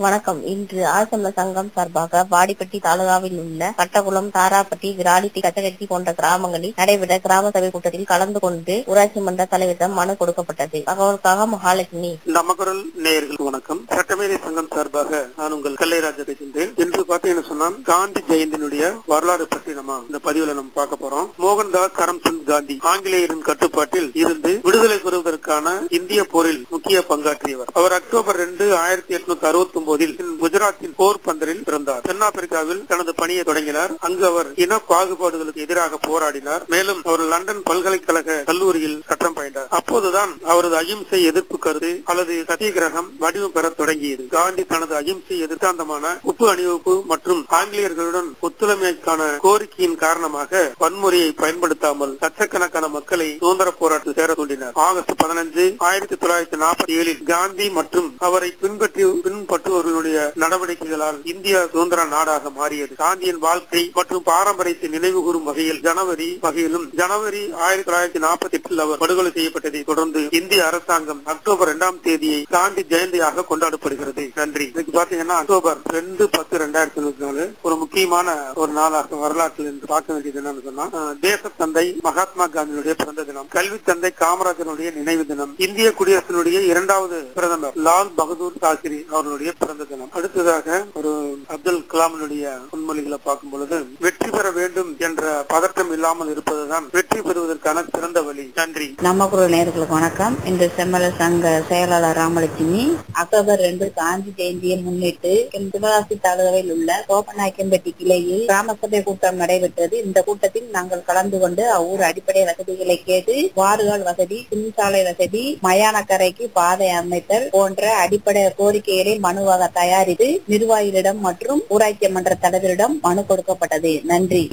வணக்கம் இன்று ஆசம சங்கம் சார்பாக வாடிப்பட்டி தாலுகாவில் உள்ள கட்டகுளம் தாராப்பட்டி விராலிட்டி கச்சகட்டி போன்ற கிராமங்களில் நடைபெற்ற கிராம சபை கூட்டத்தில் கலந்து கொண்டு ஊராட்சி மன்ற தலைவரிடம் மனு கொடுக்கப்பட்டது தகவலுக்காக மகாலட்சுமி நமக்குரல் நேயர்களுக்கு வணக்கம் சட்டமேதை சங்கம் சார்பாக நான் உங்கள் கல்லைராஜா பேசுகிறேன் இன்று பாத்தீங்கன்னு சொன்னா காந்தி ஜெயந்தியினுடைய வரலாறு பற்றி நம்ம இந்த பதிவுல நம்ம பார்க்க போறோம் மோகன்தாஸ் கரம்சந்த் காந்தி ஆங்கிலேயரின் கட்டுப்பாட்டில் இருந்து விடுதலை பெறுவதற்கான இந்திய போரில் முக்கிய பங்காற்றியவர் அவர் அக்டோபர் ரெண்டு ஆயிரத்தி எட்நூத்தி அறுபத்தி ஒன்பதில் குஜராத்தின் போர் பந்தரில் பிறந்தார் தென்னாப்பிரிக்காவில் தனது பணியை தொடங்கினார் அங்கு அவர் இன பாகுபாடுகளுக்கு எதிராக போராடினார் மேலும் அவர் லண்டன் பல்கலைக்கழக கல்லூரியில் சட்டம் பயின்றார் அப்போதுதான் அவரது அகிம்சை எதிர்ப்பு கருத்து அல்லது சத்தியகிரகம் வடிவம் பெற தொடங்கியது காந்தி தனது அகிம்சை எதிர்த்தாந்தமான உப்பு அணிவகுப்பு மற்றும் ஆங்கிலேயர்களுடன் ஒத்துழைமைக்கான கோரிக்கையின் காரணமாக வன்முறையை பயன்படுத்தாமல் லட்சக்கணக்கான மக்களை சுதந்திர போராட்டத்தில் சேர தூண்டினார் ஆகஸ்ட் பதினஞ்சு ஆயிரத்தி தொள்ளாயிரத்தி நாற்பத்தி ஏழில் காந்தி மற்றும் அவரை பின்பற்றி பின்பற்றுபவர்களுடைய நடவடிக்கைகளால் இந்தியா சுதந்திர நாடாக மாறியது காந்தியின் வாழ்க்கை மற்றும் பாரம்பரியத்தை நினைவு கூறும் வகையில் ஜனவரி வகையிலும் ஜனவரி ஆயிரத்தி தொள்ளாயிரத்தி நாற்பத்தி எட்டில் அவர் படுகொலை செய்யப்பட்டதை தொடர்ந்து இந்திய அரசாங்கம் அக்டோபர் இரண்டாம் தேதியை காந்தி ஜெயந்தியாக கொண்டாடப்படுகிறது நன்றி இன்னைக்கு பாத்தீங்கன்னா அக்டோபர் ரெண்டு பத்து ரெண்டாயிரத்தி இருபத்தி நாலு ஒரு முக்கியமான ஒரு நாளாக வரலாற்றில் என்று பார்க்க வேண்டியது என்னன்னு சொன்னா அஹ், தேச தந்தை மகாத்மா காந்தியினுடைய பிறந்த தினம் கல்வி தந்தை காமராஜனுடைய நினைவு தினம் இந்திய குடியரசினுடைய இரண்டாவது பிரதமர் லால் பகதூர் சாஸ்திரி அவர்களுடைய பிறந்த தினம் அடுத்ததாக ஒரு அப்துல் கலாமினுடைய முன்மொழிகளை பார்க்கும் பொழுது வெற்றி பெற வேண்டும் என்ற பதட்டம் இல்லாமல் இருப்பதுதான் வெற்றி பெறுவதற்கான சிறந்த வழி நன்றி நம்ம குரல் நேயர்களுக்கு வணக்கம் இன்று செம்மல சங்க செயலாளர் ராமலட்சுமி அக்டோபர் ரெண்டு காந்தி ஜெயந்தியை முன்னிட்டு சிவகாசி தாலுகாவில் உள்ள கோபநாயக்கம்பட்டி கிளையில் கிராம சபை கூட்டம் நடைபெற்றது இந்த கூட்டத்தில் நாங்கள் கலந்து கொண்டு அவ்வூர் அடிப்படை வசதிகளை கேட்டு வாறுகால் வசதி சின்சாலை வசதி மயானக்கரைக்கு பாதை அமைத்தல் போன்ற அடிப்படை கோரிக்கைகளை மனுவாக தயாரித்து நிர்வாகிகளிடம் மற்றும் ஊராட்சி மன்ற தலைவரிடம் மனு கொடுக்கப்பட்டது நன்றி